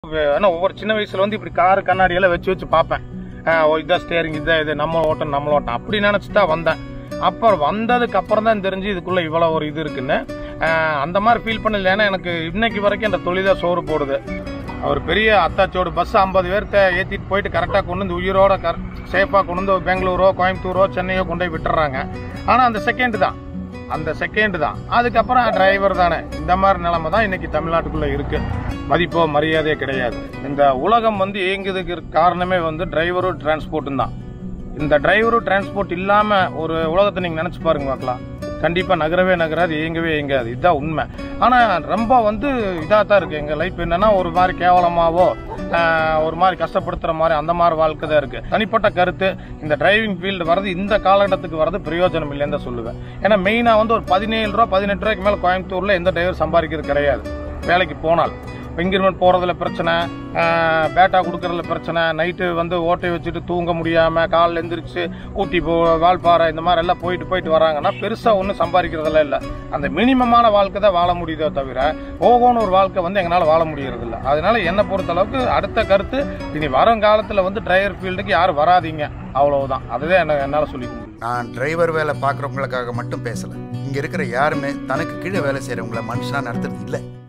ஏன்னா ஒவ்வொரு சின்ன வயசுல வந்து இப்படி கார் கண்ணாடி எல்லாம் வச்சு வச்சு பார்ப்பேன் ஆஹ் ஓ, இதான் ஸ்டேரிங் இதான் இது நம்ம ஓட்டம் நம்ம ஓட்டம் அப்படி நினைச்சு தான் வந்தேன் அப்புறம் வந்ததுக்கு அப்புறம் தான் தெரிஞ்சு இதுக்குள்ள இவ்வளவு ஒரு இது இருக்குன்னு ஆஹ் அந்த மாதிரி ஃபீல் பண்ணல ஏன்னா எனக்கு இன்னைக்கு வரைக்கும் அந்த தொழிலா சோறு போடுது அவர் பெரிய அத்தாச்சோடு பஸ் ஐம்பது பேர்த்த ஏத்திட்டு போயிட்டு கரெக்டாக கொண்டு வந்து உயிரோட சேஃபாக கொண்டு வந்து பெங்களூரோ கோயம்புத்தூரோ சென்னையோ கொண்டு போய் விட்டுறாங்க ஆனால் அந்த செகண்ட் தான் அந்த செகண்ட் தான் அதுக்கப்புறம் டிரைவர் தானே இந்த மாதிரி நிலைமை தான் இன்னைக்கு தமிழ்நாட்டுக்குள்ள இருக்கு மதிப்போ மரியாதையோ கிடையாது இந்த உலகம் வந்து இயங்குறதுக்கு இருக்க காரணமே வந்து டிரைவரும் டிரான்ஸ்போர்ட்டும் தான் இந்த டிரைவரும் டிரான்ஸ்போர்ட் இல்லாம ஒரு உலகத்தை நீங்க நினைச்சு பாருங்க பார்க்கலாம் கண்டிப்பா நகரவே நகராது இயங்கவே இயங்காது இதுதான் உண்மை ஆனா ரொம்ப வந்து இதா தான் இருக்கு எங்க லைஃப் என்னன்னா ஒரு மாதிரி கேவலமாவோ ஆஹ், ஒரு மாதிரி கஷ்டப்படுத்துற மாதிரி அந்த மாதிரி வாழ்க்கை தான் இருக்கு தனிப்பட்ட கருத்து இந்த டிரைவிங் ஃபீல்டு வர்றது இந்த காலகட்டத்துக்கு வர்றது பிரயோஜனம் இல்லைன்னு தான் சொல்லுவேன் ஏன்னா மெயினா வந்து ஒரு பதினேழு ரூபா பதினெட்டு ரூபாய்க்கு மேல கோயம்புத்தூர்ல எந்த டிரைவர் சம்பாதிக்கிறது கிடையாது வேலைக்கு போனால் இன்கிரிமெண்ட் போறதுல பிரச்சனை ஆஹ், பேட்டா கொடுக்கறதுல பிரச்சனை நைட்டு வந்து ஓட்டை வச்சுட்டு தூங்க முடியாம காலில் எந்திரிச்சு ஊட்டி போ வால்பாறை இந்த மாதிரி எல்லாம் போயிட்டு போயிட்டு வராங்கன்னா பெருசா ஒன்றும் சம்பாதிக்கிறதெல்லாம் இல்லை அந்த மினிமமான வாழ்க்கை தான் வாழ முடியுதோ தவிர ஓகோன்னு ஒரு வாழ்க்கை வந்து எங்களால் வாழ முடியறது இல்லை அதனால என்னை பொறுத்த அளவுக்கு அடுத்த கருத்து இனி வருங்காலத்தில் வந்து டிரைவர் ஃபீல்டுக்கு யாரும் வராதீங்க அவ்வளவுதான் அதுதான் என்ன என்னால் சொல்லிக்க முடியும் நான் டிரைவர் வேலை பார்க்குறவங்களுக்காக மட்டும் பேசலை இங்கே இருக்கிற யாருமே தனக்கு கீழே வேலை செய்கிறவங்கள மனுஷனாக நடத்துறது இல்லை